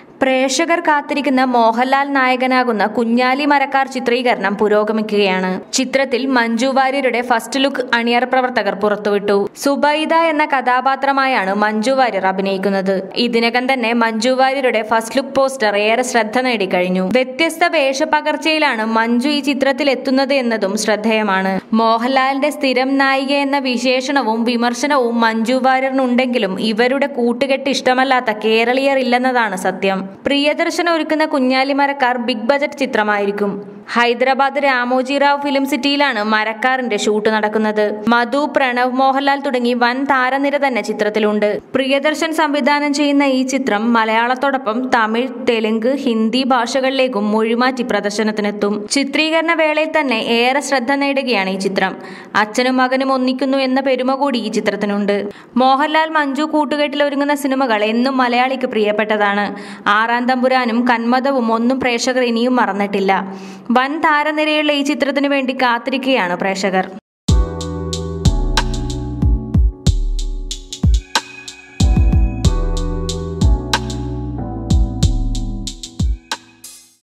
പ്രേക്ഷകർ കാത്തിരിക്കുന്ന മോഹൻലാൽ നായകനാകുന്ന കുഞ്ഞാലി മരക്കാർ ചിത്രീകരണം പുരോഗമിക്കുകയാണ് ചിത്രത്തിൽ മഞ്ജു വാര്യരുടെ ഫസ്റ്റ് ലുക്ക് അണിയർ പ്രവർത്തകർ പുറത്തുവിട്ടു സുബൈദ എന്ന കഥാപാത്രമായാണ് മഞ്ജു വാര്യർ അഭിനയിക്കുന്നത് ഇതിനകം തന്നെ മഞ്ജു വാര്യരുടെ ഫസ്റ്റ് ലുക്ക് പോസ്റ്റർ ഏറെ ശ്രദ്ധ നേടിക്കഴിഞ്ഞു വ്യത്യസ്ത വേഷപകർച്ചയിലാണ് മഞ്ജു ഈ ചിത്രത്തിൽ എത്തുന്നത് എന്നതും ശ്രദ്ധേയമാണ് മോഹൻലാലിന്റെ സ്ഥിരം നായിക എന്ന വിശേഷണവും വിമർശനവും മഞ്ജു വാര്യറിനുണ്ടെങ്കിലും ഇവരുടെ കൂട്ടുകെട്ട് ഇഷ്ടമല്ലാത്ത കേരളീയർ ഇല്ലെന്നതാണ് സത്യം പ്രിയദർശൻ ഒരുക്കുന്ന കുഞ്ഞാലി മരക്കാർ ബിഗ് ബജറ്റ് ചിത്രമായിരിക്കും ഹൈദരാബാദ് രാമോജി റാവ് ഫിലിം സിറ്റിയിലാണ് മരക്കാറിന്റെ ഷൂട്ട് നടക്കുന്നത് മധു പ്രണവ് മോഹൻലാൽ തുടങ്ങി വൻ താരനിര തന്നെ ചിത്രത്തിലുണ്ട് പ്രിയദർശൻ സംവിധാനം ചെയ്യുന്ന ഈ ചിത്രം മലയാളത്തോടൊപ്പം തമിഴ് തെലുങ്ക് ഹിന്ദി ഭാഷകളിലേക്കും മൊഴിമാറ്റി പ്രദർശനത്തിനെത്തും ചിത്രീകരണ വേളയിൽ തന്നെ ഏറെ ശ്രദ്ധ നേടുകയാണ് ഈ ചിത്രം അച്ഛനും മകനും ഒന്നിക്കുന്നു എന്ന പെരുമ കൂടി ഈ ചിത്രത്തിനുണ്ട് മോഹൻലാൽ മഞ്ജു കൂട്ടുകെട്ടിൽ ഒരുങ്ങുന്ന സിനിമകൾ എന്നും മലയാളിക്ക് പ്രിയപ്പെട്ടതാണ് ആറാം തമ്പുരാനും കന്മതവും ഒന്നും പ്രേക്ഷകർ ഇനിയും മറന്നിട്ടില്ല വൻ താരനിരയുള്ള ഈ ചിത്രത്തിനു വേണ്ടി കാത്തിരിക്കുകയാണ് പ്രേക്ഷകർ